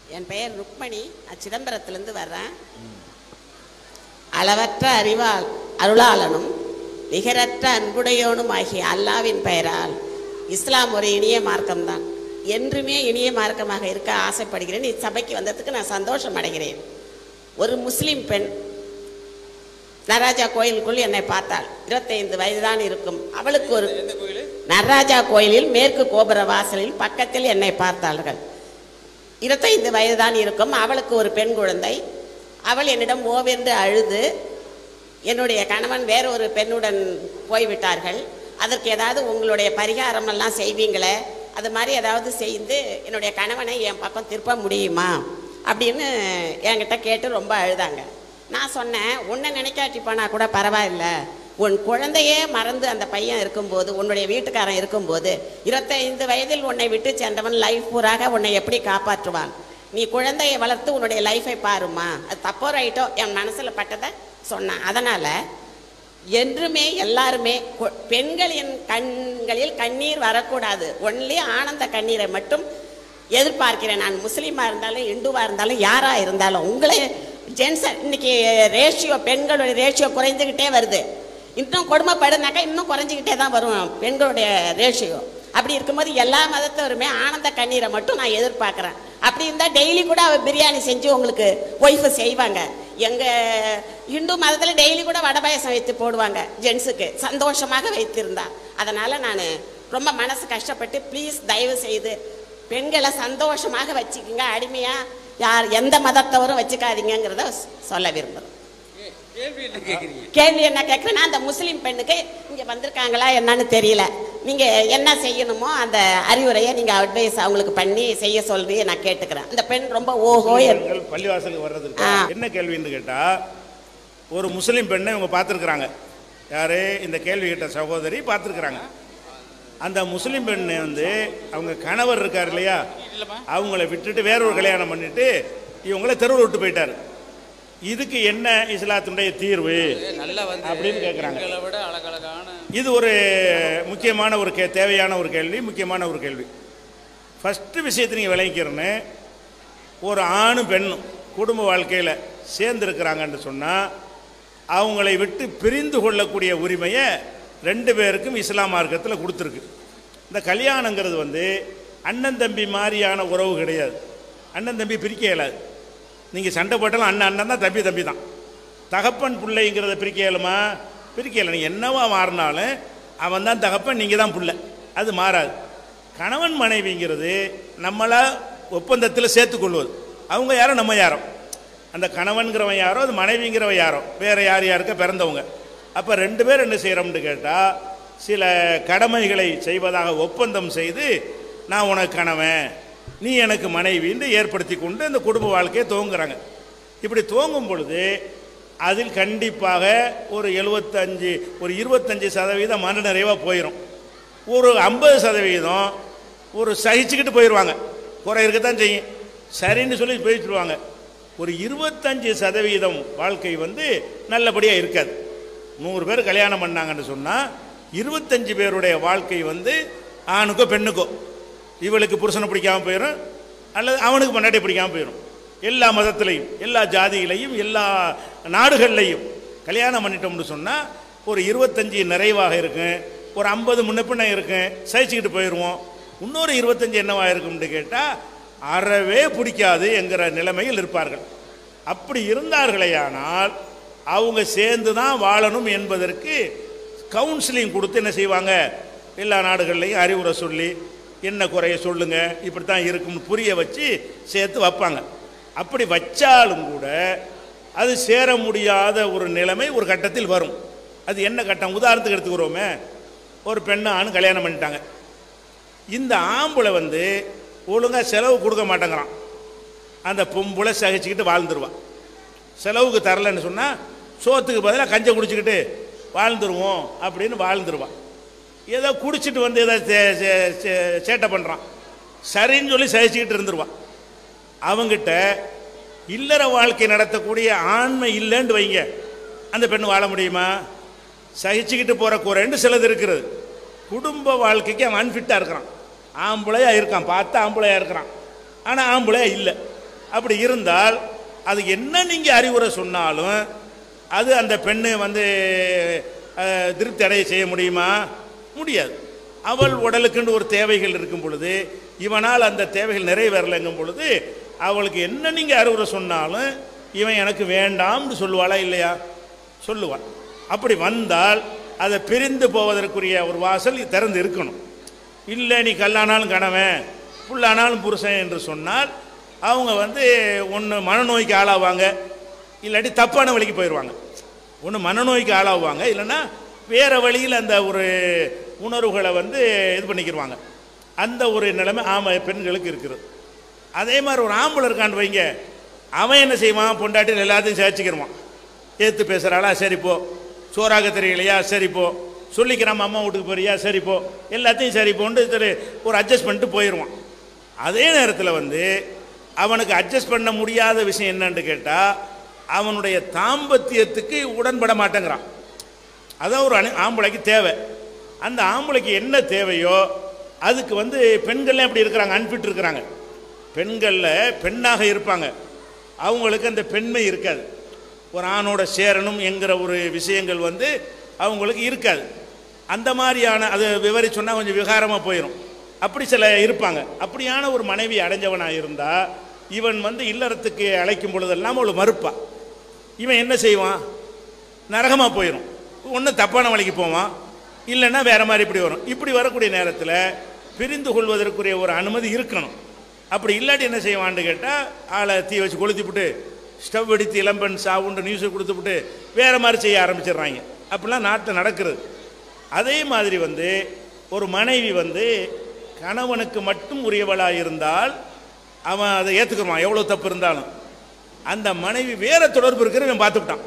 என் பெயர் ருக்மணி நான் சிதம்பரத்திலிருந்து வர்றேன் அளவற்ற அறிவால் அருளாளனும் நிகரற்ற அன்புடையோனும் ஆகிய அல்லாவின் பெயரால் இஸ்லாம் ஒரு இனிய மார்க்கம்தான் என்றுமே இனிய மார்க்கமாக இருக்க ஆசைப்படுகிறேன் இச்சபைக்கு வந்ததுக்கு நான் சந்தோஷம் அடைகிறேன் ஒரு முஸ்லிம் பெண் நடராஜா கோயிலுக்குள் என்னை பார்த்தாள் இருபத்தைந்து வயதுதான் இருக்கும் அவளுக்கு ஒரு எந்த கோயில் நடராஜா கோயிலில் மேற்கு கோபுர வாசலில் பக்கத்தில் என்னை பார்த்தார்கள் இருபத்தைந்து வயதுதான் இருக்கும் அவளுக்கு ஒரு பெண் குழந்தை அவள் என்னிடம் ஓவென்று அழுது என்னுடைய கணவன் வேற ஒரு பெண்ணுடன் போய்விட்டார்கள் அதற்கு ஏதாவது உங்களுடைய பரிகாரம் எல்லாம் செய்வீங்களே அது மாதிரி ஏதாவது செய்து என்னுடைய கணவனை என் பக்கம் திருப்ப முடியுமா அப்படின்னு என்கிட்ட கேட்டு ரொம்ப அழுதாங்க நான் சொன்னேன் உன்னை நினைக்காட்டி போனா கூட பரவாயில்ல உன் குழந்தையே மறந்து அந்த பையன் இருக்கும்போது உன்னுடைய வீட்டுக்காரன் இருக்கும்போது இருபத்தைந்து வயதில் உன்னை விட்டு சென்றவன் லைஃப் பூராக உன்னை எப்படி காப்பாற்றுவான் நீ குழந்தையை வளர்த்து உன்னுடைய லைஃபை பாருமா அது தப்போ ரைட்டோ என் மனசுல பட்டதை சொன்னேன் அதனால என்றுமே எல்லாருமே கு- பெண்களின் கண்களில் கண்ணீர் வரக்கூடாது ஒன்லி ஆனந்த கண்ணீரை மட்டும் எதிர்பார்க்கிறேன் நான் முஸ்லீமா இருந்தாலும் இந்துவா இருந்தாலும் யாரா இருந்தாலும் உங்களே ஜென்ஸ் இன்னைக்கு ரேஷியோ பெண்களுடைய ரேஷியோ குறைந்துகிட்டே வருது இன்னும் கொடுமைப்படுனாக்கா இன்னும் குறைஞ்சிக்கிட்டே தான் வரும் பெண்களுடைய ரேஷியோ அப்படி இருக்கும்போது எல்லா மதத்தவருமே ஆனந்த கண்ணீரை மட்டும் நான் எதிர்பார்க்குறேன் அப்படி இருந்தால் டெய்லி கூட அவ பிரியாணி செஞ்சு உங்களுக்கு ஒய்ஃபு செய்வாங்க எங்கள் இந்து மதத்தில் டெய்லி கூட வடை பாயசம் வைத்து போடுவாங்க ஜென்ஸுக்கு சந்தோஷமாக வைத்திருந்தா அதனால் நான் ரொம்ப மனசு கஷ்டப்பட்டு ப்ளீஸ் தயவு செய்து பெண்களை சந்தோஷமாக வச்சுக்கோங்க அடிமையாக யார் எந்த மதத்தவரும் வச்சுக்காதீங்கங்கிறத சொல்ல விரும்புகிறேன் கேள்வி என்ன கேக்குறீங்க கேள்வி என்ன கேட்குறேன்னா அந்த முஸ்லீம் பெண்ணுக்கு இங்கே வந்திருக்காங்களா என்னன்னு தெரியல நீங்கள் என்ன செய்யணுமோ அந்த அறிவுரையை நீங்கள் அட்வைஸ் அவங்களுக்கு பண்ணி செய்ய சொல்லி நான் கேட்டுக்கிறேன் அந்த பெண் ரொம்ப ஓஹோ என்- பெண்கள் பள்ளிவாசலுக்கு வர்றதுக்கு ஆ. என்ன கேள்வின்னு கேட்டா ஒரு முஸ்லீம் பெண்ணை இவங்க பார்த்துருக்குறாங்க யாரு இந்த கேள்வி கேட்ட சகோதரி பார்த்துருக்குறாங்க அந்த முஸ்லீம் பெண்ணு வந்து அவங்க கணவர் இருக்கார் இல்லையா அவங்கள விட்டுட்டு வேற ஒரு கல்யாணம் பண்ணிட்டு இவங்கள தெருவில் விட்டு போயிட்டாரு இதுக்கு என்ன இஸ்லாத்தினுடைய தீர்வு நல்லா வந்து அப்படின்னு கேக்குறாங்க. எங்களை விட அழகழகான இது ஒரு முக்கியமான ஒரு கே தேவையான ஒரு கேள்வி முக்கியமான ஒரு கேள்வி ஃபஸ்ட்டு விஷயத்தை நீங்கள் விளங்கிக்கிறேன்னு ஒரு ஆணும் பெண்ணும் குடும்ப வாழ்க்கையில் சேர்ந்துருக்கிறாங்கன்னு சொன்னால் அவங்களை விட்டு பிரிந்து கொள்ளக்கூடிய உரிமையை ரெண்டு பேருக்கும் இஸ்லாம் மார்க்கத்தில் கொடுத்துருக்கு இந்த கல்யாணங்கிறது வந்து அண்ணன் தம்பி மாதிரியான உறவு கிடையாது அண்ணன் தம்பி பிரிக்க இயலாது நீங்கள் சண்டை போட்டாலும் அண்ணன் அண்ணன் தான் தம்பி தம்பி தான் தகப்பன் பிள்ளைங்கிறத பிரிக்க இயலுமா பிரிக்க இயல நீங்கள் என்னவா மாறினாலும் அவன் தான் தகப்பன் நீங்கள் தான் பிள்ளை அது மாறாது கணவன் மனைவிங்கிறது நம்மளா ஒப்பந்தத்தில் சேர்த்துக்கொள்வது அவங்க யாரோ நம்ம யாரோ அந்த கணவன்கிறவன் யாரோ அது மனைவிங்கிறவன் யாரோ வேற யார் யாருக்க பிறந்தவங்க அப்போ ரெண்டு பேர் என்ன செய்கிறோம்னு கேட்டால் சில கடமைகளை செய்வதாக ஒப்பந்தம் செய்து நான் உனக்கு கணவன் நீ எனக்கு மனைவின்னு ஏற்படுத்தி கொண்டு இந்த குடும்ப வாழ்க்கையை துவங்குறாங்க இப்படி துவங்கும் பொழுது அதில் கண்டிப்பாக ஒரு எழுபத்தஞ்சு ஒரு இருபத்தஞ்சு சதவீதம் மன நிறைவாக போயிடும் ஒரு ஐம்பது சதவீதம் ஒரு சகிச்சுக்கிட்டு போயிடுவாங்க குறை இருக்கத்தான் செய்யும் சரின்னு சொல்லி போயிட்டுருவாங்க ஒரு இருபத்தஞ்சு சதவீதம் வாழ்க்கை வந்து நல்லபடியாக இருக்காது நூறு பேர் கல்யாணம் பண்ணாங்கன்னு சொன்னால் இருபத்தஞ்சு பேருடைய வாழ்க்கை வந்து ஆணுக்கோ பெண்ணுக்கோ இவளுக்கு புருஷனை பிடிக்காம போயிடும் அல்லது அவனுக்கு பொண்டாட்டி பிடிக்காம போயிடும் எல்லா மதத்திலையும் எல்லா ஜாதியிலையும் எல்லா நாடுகள்லையும் கல்யாணம் பண்ணிட்டோம்னு சொன்னால் ஒரு இருபத்தஞ்சு நிறைவாக இருக்கும் ஒரு ஐம்பது முன்னப்பின்ன இருக்கும் சகிச்சுக்கிட்டு போயிடுவோம் இன்னொரு இருபத்தஞ்சு என்னவா இருக்கும்னு கேட்டால் அறவே பிடிக்காது என்கிற நிலைமையில் இருப்பார்கள் அப்படி இருந்தார்களேயானால் அவங்க சேர்ந்து தான் வாழணும் என்பதற்கு கவுன்சிலிங் கொடுத்து என்ன செய்வாங்க எல்லா நாடுகள்லையும் அறிவுரை சொல்லி என்ன குறைய சொல்லுங்க இப்படி தான் இருக்கும்னு புரிய வச்சு சேர்த்து வைப்பாங்க அப்படி வச்சாலும் கூட அது சேர முடியாத ஒரு நிலைமை ஒரு கட்டத்தில் வரும் அது என்ன கட்டம் உதாரணத்துக்கு எடுத்துக்கிறோமே ஒரு பெண்ணு ஆண் கல்யாணம் பண்ணிட்டாங்க இந்த ஆம்பளை வந்து ஒழுங்காக செலவு கொடுக்க மாட்டேங்கிறான் அந்த பொம்பளை சகிச்சுக்கிட்டு வாழ்ந்துருவான் செலவுக்கு தரலன்னு சொன்னால் சோத்துக்கு பதிலாக கஞ்சை குடிச்சிக்கிட்டு வாழ்ந்துருவோம் அப்படின்னு வாழ்ந்துருவான் ஏதோ குடிச்சிட்டு வந்து ஏதோ சே- சே- சே- சேட்டை பண்ணுறான் சரின்னு சொல்லி சகிச்சுக்கிட்டு இருந்துருவான் அவங்கிட்ட இல்லற வாழ்க்கை நடத்தக்கூடிய ஆண்மை இல்லைன்னு வைங்க அந்த பெண் வாழ முடியுமா சகிச்சுக்கிட்டு போகிற குறைன்னு சிலது இருக்கிறது குடும்ப வாழ்க்கைக்கு அவன் அன்ஃபிட்டாக இருக்கிறான் ஆம்பளையா இருக்கான் பார்த்தா ஆம்பளையா இருக்கிறான் ஆனால் ஆம்பளையா இல்லை அப்படி இருந்தால் அது என்ன நீங்கள் அறிவுரை சொன்னாலும் அது அந்த பெண்ணு வந்து அஹ், திருப்தி அடைய செய்ய முடியுமா முடியாது அவள் உடலுக்குன்னு ஒரு தேவைகள் இருக்கும் பொழுது இவனால் அந்த தேவைகள் நிறைவேறலைங்கும் பொழுது அவளுக்கு என்ன நீங்கள் அறிவுரை சொன்னாலும் இவன் எனக்கு வேண்டாம்னு சொல்லுவாளா இல்லையா சொல்லுவாள் அப்படி வந்தால் அதை பிரிந்து போவதற்குரிய ஒரு வாசல் திறந்து இருக்கணும் இல்லை நீ கல்லானாலும் கணவன் புல்லானாலும் புருஷன் என்று சொன்னால் அவங்க வந்து ஒன்று மனநோய்க்கு ஆளாவாங்க இல்லாட்டி தப்பான வழிக்கு போயிடுவாங்க ஒன்று மனநோய்க்கு ஆளாவாங்க இல்லைன்னா வேறு வழியில் அந்த ஒரு உணர்வுகளை வந்து இது பண்ணிக்கிடுவாங்க அந்த ஒரு நிலைமை ஆம பெண்களுக்கு இருக்குது அதே மாதிரி ஒரு ஆம்பளை இருக்கான்னு வைங்க அவன் என்ன செய்வான் பொண்டாட்டின்னு எல்லாத்தையும் சேர்த்துக்கிடுவான் ஏற்று பேசுகிறாளா சரி போ சோறாக தெரியலையா சரி போ சொல்லிக்கிறான் அம்மா வீட்டுக்கு போறியா சரி போ எல்லாத்தையும் சரி போன்னு சரி ஒரு அட்ஜஸ்ட் பண்ணிட்டு போயிடுவான் அதே நேரத்தில் வந்து அவனுக்கு அட்ஜஸ்ட் பண்ண முடியாத விஷயம் என்னன்னு கேட்டால் அவனுடைய தாம்பத்தியத்துக்கு உடன்பட மாட்டேங்கிறான் அதான் ஒரு அணி ஆம்பளைக்கு தேவை அந்த ஆம்பளைக்கு என்ன தேவையோ அதுக்கு வந்து பெண்கள்லாம் எப்படி இருக்கிறாங்க அன்பிட் இருக்கிறாங்க பெண்களில் பெண்ணாக இருப்பாங்க அவங்களுக்கு அந்த பெண்மை இருக்காது ஒரு ஆணோட சேரணும் என்கிற ஒரு விஷயங்கள் வந்து அவங்களுக்கு இருக்காது அந்த மாதிரியான அது விவரி சொன்னால் கொஞ்சம் விகாரமாக போயிடும் அப்படி சில இருப்பாங்க அப்படியான ஒரு மனைவி அடைஞ்சவனாக இருந்தால் இவன் வந்து இல்லறத்துக்கு அழைக்கும் பொழுதெல்லாம் அவளை மறுப்பா இவன் என்ன செய்வான் நரகமாக போயிடும் ஒன்று தப்பான வழிக்கு போவான் இல்லைன்னா வேற மாதிரி இப்படி வரும் இப்படி வரக்கூடிய நேரத்தில் பிரிந்து கொள்வதற்குரிய ஒரு அனுமதி இருக்கணும் அப்படி இல்லாட்டி என்ன செய்வான்னு கேட்டால் ஆளை தீ வச்சு கொளுத்திவிட்டு ஸ்டவ் வெடித்து இளம்பெண் சாவுண்டு நியூஸை கொடுத்துவிட்டு வேற மாதிரி செய்ய ஆரம்பிச்சிடுறாங்க அப்படிலாம் நாட்டில் நடக்கிறது அதே மாதிரி வந்து ஒரு மனைவி வந்து கணவனுக்கு மட்டும் உரியவளாக இருந்தால் அவன் அதை ஏற்றுக்குவான் எவ்வளோ தப்பு இருந்தாலும் அந்த மனைவி வேற தொடர்பு இருக்கிறவன் பார்த்துக்கிட்டான்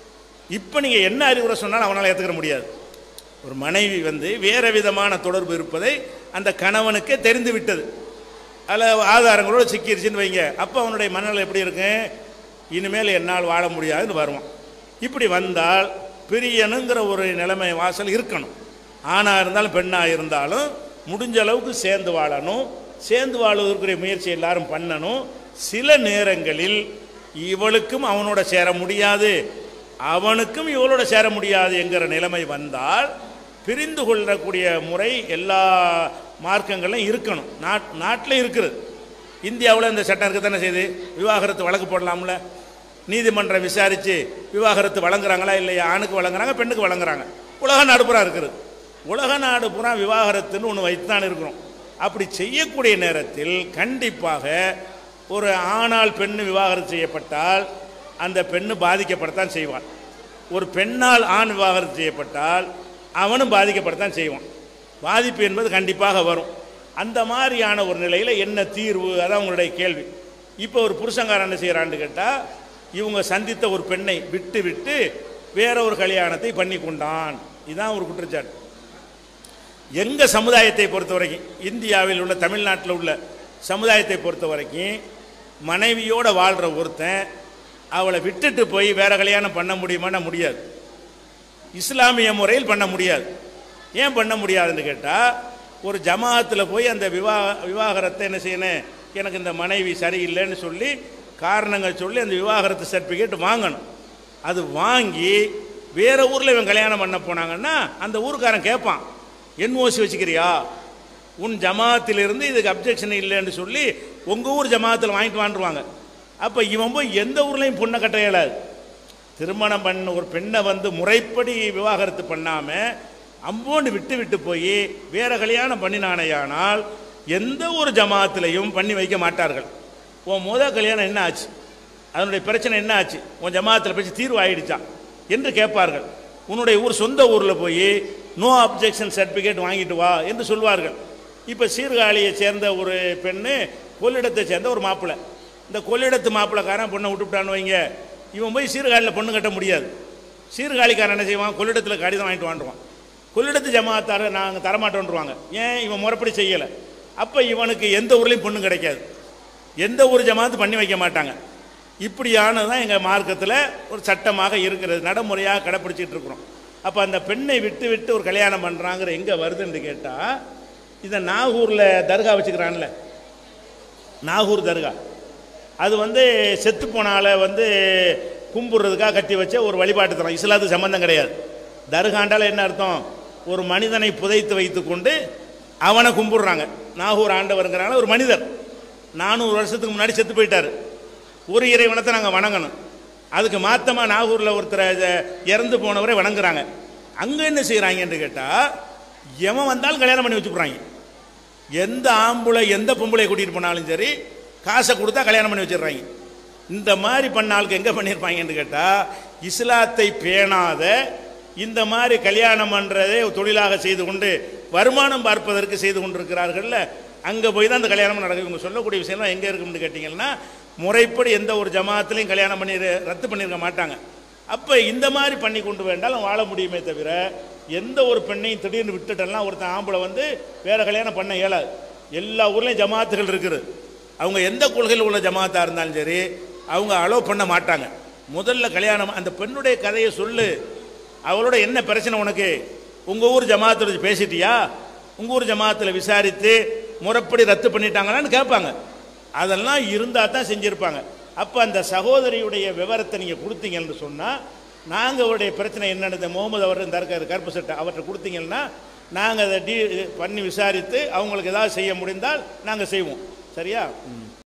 இப்போ நீங்கள் என்ன அறிவுரை சொன்னாலும் அவனால் ஏற்றுக்கிற முடியாது ஒரு மனைவி வந்து வேற விதமான தொடர்பு இருப்பதை அந்த கணவனுக்கே தெரிந்து விட்டது அதில் ஆதாரங்களோட சிக்கிருச்சுன்னு வைங்க அப்போ அவனுடைய மனநிலை எப்படி இருக்கு இனிமேல் என்னால் வாழ முடியாதுன்னு வருவான் இப்படி வந்தால் பிரியனுங்கிற ஒரு நிலைமை வாசல் இருக்கணும் ஆணாக இருந்தாலும் பெண்ணாக இருந்தாலும் முடிஞ்ச அளவுக்கு சேர்ந்து வாழணும் சேர்ந்து வாழ்வதற்குரிய முயற்சி எல்லாரும் பண்ணணும் சில நேரங்களில் இவளுக்கும் அவனோட சேர முடியாது அவனுக்கும் இவளோட சேர முடியாது என்கிற நிலைமை வந்தால் பிரிந்து கொள்ளக்கூடிய முறை எல்லா மார்க்கங்களும் இருக்கணும் நாட் நாட்டில் இருக்குது இந்தியாவில் இந்த சட்டம் இருக்க தானே செய்யுது விவாகரத்து வழக்கு போடலாம்ல நீதிமன்றம் விசாரித்து விவாகரத்து வழங்குறாங்களா இல்லையா ஆணுக்கு வழங்குறாங்க பெண்ணுக்கு வழங்குறாங்க உலக நாடு பூரா இருக்குது உலக நாடு பூரா விவாகரத்துன்னு ஒன்று வைத்து தான் இருக்கிறோம் அப்படி செய்யக்கூடிய நேரத்தில் கண்டிப்பாக ஒரு ஆணால் பெண்ணு விவாகரத்து செய்யப்பட்டால் அந்த பெண்ணு பாதிக்கப்படத்தான் செய்வான் ஒரு பெண்ணால் ஆண் விவாகரத்து செய்யப்பட்டால் அவனும் பாதிக்கப்படத்தான் செய்வான் பாதிப்பு என்பது கண்டிப்பாக வரும் அந்த மாதிரியான ஒரு நிலையில் என்ன தீர்வு அதான் உங்களுடைய கேள்வி இப்போ ஒரு புருஷங்காரன் என்ன செய்கிறான்னு கேட்டால் இவங்க சந்தித்த ஒரு பெண்ணை விட்டு விட்டு வேற ஒரு கல்யாணத்தை பண்ணி கொண்டான் இதுதான் ஒரு குற்றச்சாட்டு எங்கள் சமுதாயத்தை பொறுத்த வரைக்கும் இந்தியாவில் உள்ள தமிழ்நாட்டில் உள்ள சமுதாயத்தை பொறுத்த வரைக்கும் மனைவியோட வாழ்கிற ஒருத்தன் அவளை விட்டுட்டு போய் வேற கல்யாணம் பண்ண முடியுமான்னா முடியாது இஸ்லாமிய முறையில் பண்ண முடியாது ஏன் பண்ண முடியாதுன்னு கேட்டால் ஒரு ஜமாத்தில் போய் அந்த விவா விவாகரத்தை என்ன செய்யணும் எனக்கு இந்த மனைவி சரியில்லைன்னு சொல்லி காரணங்கள் சொல்லி அந்த விவாகரத்து சர்டிஃபிகேட் வாங்கணும் அது வாங்கி வேற ஊரில் இவன் கல்யாணம் பண்ண போனாங்கன்னா அந்த ஊருக்காரன் கேட்பான் என்ஓசி வச்சுக்கிறியா உன் ஜமாத்திலிருந்து இதுக்கு அப்ஜெக்ஷன் இல்லைன்னு சொல்லி உங்கள் ஊர் ஜமாத்தில் வாங்கிட்டு வாண்டுருவாங்க அப்போ இவன் போய் எந்த ஊர்லேயும் பொண்ணை கட்ட இயலாது திருமணம் பண்ண ஒரு பெண்ணை வந்து முறைப்படி விவாகரத்து பண்ணாமல் அம்போண்டு விட்டு விட்டு போய் வேற கல்யாணம் பண்ணினானேயானால் எந்த ஒரு ஜமாத்திலையும் பண்ணி வைக்க மாட்டார்கள் உன் முத கல்யாணம் என்ன ஆச்சு அதனுடைய பிரச்சனை என்ன ஆச்சு உன் ஜமாத்தில் பேசி தீர்வு ஆயிடுச்சா என்று கேட்பார்கள் உன்னுடைய ஊர் சொந்த ஊரில் போய் நோ அப்ஜெக்ஷன் சர்டிஃபிகேட் வாங்கிட்டு வா என்று சொல்வார்கள் இப்போ சீர்காழியை சேர்ந்த ஒரு பெண்ணு கொள்ளிடத்தை சேர்ந்த ஒரு மாப்பிள்ளை இந்த கொள்ளிடத்து மாப்பிள்ளைக்காரன் பொண்ணை விட்டுவிட்டான்னு வைங்க இவன் போய் சீர்காழியில் பொண்ணு கட்ட முடியாது சீர்காழிக்காரன் என்ன செய்வான் கொள்ளிடத்தில் கடிதம் வாங்கிட்டு வாண்டுவான் கொள்ளிடத்து ஜமாத்தார நாங்கள் தரமாட்டோன்றுவாங்க ஏன் இவன் முறைப்படி செய்யலை அப்போ இவனுக்கு எந்த ஊர்லேயும் பொண்ணு கிடைக்காது எந்த ஒரு ஜமாத்து பண்ணி வைக்க மாட்டாங்க இப்படியானது தான் எங்கள் மார்க்கத்தில் ஒரு சட்டமாக இருக்கிறது நடைமுறையாக கடைப்பிடிச்சிட்டு இருக்கிறோம் அப்போ அந்த பெண்ணை விட்டு விட்டு ஒரு கல்யாணம் பண்ணுறாங்கிற எங்கே வருதுன்னு கேட்டால் இதை நாகூரில் தர்கா வச்சுக்கிறான்ல நாகூர் தர்கா அது வந்து செத்து போன ஆளை வந்து கும்பிடுறதுக்காக கட்டி வச்ச ஒரு வழிபாட்டு தரம் இஸ்லாத்துக்கு சம்பந்தம் கிடையாது தர்காண்டால என்ன அர்த்தம் ஒரு மனிதனை புதைத்து வைத்துக்கொண்டு அவனை கும்பிடுறாங்க நாகூர் ஆண்டவருங்கிறாங்க ஒரு மனிதர் நானூறு வருஷத்துக்கு முன்னாடி செத்து போயிட்டார் ஒரு இறைவனத்தை நாங்கள் வணங்கணும் அதுக்கு மாத்தமா நாகூரில் ஒருத்தரை இத- இறந்து போனவரை வணங்குறாங்க அங்கே என்ன செய்கிறாங்கன்னு கேட்டால் எவன் வந்தாலும் கல்யாணம் பண்ணி வச்சுக்கிறாங்க எந்த ஆம்பளை எந்த பொம்பளை கூட்டிகிட்டு போனாலும் சரி காசை கொடுத்தா கல்யாணம் பண்ணி வச்சிடுறாங்க இந்த மாதிரி பண்ண ஆளுக்கு எங்கே பண்ணியிருப்பாங்கன்னு கேட்டால் இஸ்லாத்தை பேணாத இந்த மாதிரி கல்யாணம் பண்ணுறதே தொழிலாக செய்து கொண்டு வருமானம் பார்ப்பதற்கு செய்து கொண்டிருக்கிறார்கள்ல அங்கே போய் தான் அந்த கல்யாணம் நடக்கும் இவங்க சொல்லக்கூடிய விஷயம்லாம் எங்கே இருக்கும்னு கேட்டிங்கன்னா முறைப்படி எந்த ஒரு ஜமாத்துலையும் கல்யாணம் பண்ணி ரத்து பண்ணியிருக்க மாட்டாங்க அப்போ இந்த மாதிரி பண்ணி கொண்டு வேண்டாலும் வாழ முடியுமே தவிர எந்த ஒரு பெண்ணையும் திடீர்னு விட்டுட்டெல்லாம் ஒருத்தன் ஆம்பளை வந்து வேற கல்யாணம் பண்ண இயலாது எல்லா ஊர்லேயும் ஜமாத்துகள் இருக்குது அவங்க எந்த கொள்கையில் உள்ள ஜமாத்தாக இருந்தாலும் சரி அவங்க அலோவ் பண்ண மாட்டாங்க முதல்ல கல்யாணம் அந்த பெண்ணுடைய கதையை சொல்லு அவளோட என்ன பிரச்சனை உனக்கு உங்கள் ஊர் ஜமாத்தில் வச்சு பேசிட்டியா உங்கள் ஊர் ஜமாத்தில் விசாரித்து முறைப்படி ரத்து பண்ணிட்டாங்களான்னு கேட்பாங்க அதெல்லாம் இருந்தால் தான் செஞ்சுருப்பாங்க அப்போ அந்த சகோதரியுடைய விவரத்தை நீங்கள் கொடுத்தீங்கன்னு சொன்னால் நாங்கள் அவருடைய பிரச்சனை என்னென்னு இந்த முகமது அவர் இந்த இருக்காரு கருப்பு சட்டை அவர்கிட்ட கொடுத்தீங்கன்னா நாங்கள் அதை டீ பண்ணி விசாரித்து அவங்களுக்கு ஏதாவது செய்ய முடிந்தால் நாங்கள் செய்வோம் சரியா ம்